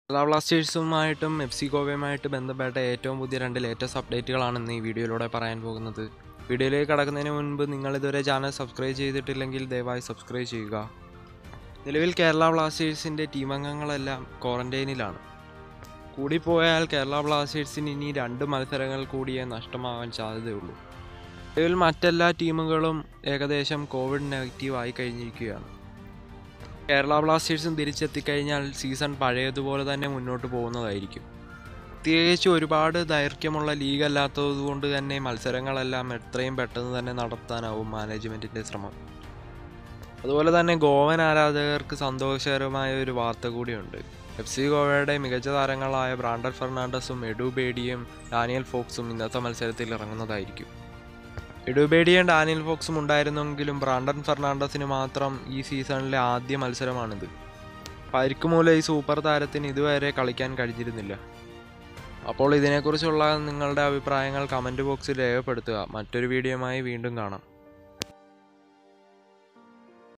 കേരള ബ്ലാസ്റ്റേഴ്സുമായിട്ടും F C ഗോവയുമായിട്ട് ബന്ധപ്പെട്ട ഏറ്റവും പുതിയ രണ്ട് ലേറ്റസ്റ്റ് അപ്ഡേറ്റുകളാണ് ഇന്ന് ഈ വീഡിയോയിലൂടെ പറയാൻ പോകുന്നത് വീഡിയോയിലേക്ക് കടക്കുന്നതിന് മുൻപ് നിങ്ങൾ ഇതുവരെ ചാനൽ സബ്സ്ക്രൈബ് ചെയ്തിട്ടില്ലെങ്കിൽ ദയവായി സബ്സ്ക്രൈബ് ചെയ്യുക നിലവിൽ കേരള ബ്ലാസ്റ്റേഴ്സിൻ്റെ ടീം അംഗങ്ങളെല്ലാം ക്വാറന്റൈനിലാണ് കൂടിപ്പോയാൽ കേരള ബ്ലാസ്റ്റേഴ്സിന് ഇനി രണ്ട് മത്സരങ്ങൾ കൂടിയേ നഷ്ടമാവാൻ സാധ്യതയുള്ളൂ നിലവിൽ മറ്റെല്ലാ ടീമുകളും ഏകദേശം കോവിഡ് നെഗറ്റീവ് ആയി കഴിഞ്ഞിരിക്കുകയാണ് കേരള ബ്ലാസ്റ്റേഴ്സും തിരിച്ചെത്തിക്കഴിഞ്ഞാൽ സീസൺ പഴയതുപോലെ തന്നെ മുന്നോട്ട് പോകുന്നതായിരിക്കും പ്രത്യേകിച്ച് ഒരുപാട് ദൈർഘ്യമുള്ള ലീഗ് അല്ലാത്തതുകൊണ്ട് തന്നെ മത്സരങ്ങളെല്ലാം എത്രയും പെട്ടെന്ന് തന്നെ നടത്താനാവും മാനേജ്മെൻറ്റിൻ്റെ ശ്രമം അതുപോലെ തന്നെ ഗോവൻ ആരാധകർക്ക് സന്തോഷകരമായ ഒരു വാർത്ത കൂടിയുണ്ട് എഫ് സി ഗോവയുടെ മികച്ച താരങ്ങളായ ബ്രാൻഡൻ ഫെർണാണ്ടസും എഡു ബേഡിയും ഡാനിയൽ ഫോക്സും ഇന്നത്തെ മത്സരത്തിൽ ഇറങ്ങുന്നതായിരിക്കും എഡുബേഡിയും ഡാനിയൽ ഫോക്സും ഉണ്ടായിരുന്നെങ്കിലും ബ്രാൻഡൻ ഫെർണാണ്ടസിന് മാത്രം ഈ സീസണിലെ ആദ്യ മത്സരമാണിത് പരിക്ക് മൂലം ഈ സൂപ്പർ താരത്തിന് ഇതുവരെ കളിക്കാൻ കഴിഞ്ഞിരുന്നില്ല അപ്പോൾ ഇതിനെക്കുറിച്ചുള്ള നിങ്ങളുടെ അഭിപ്രായങ്ങൾ കമൻറ്റ് ബോക്സിൽ രേഖപ്പെടുത്തുക മറ്റൊരു വീഡിയോയുമായി വീണ്ടും കാണാം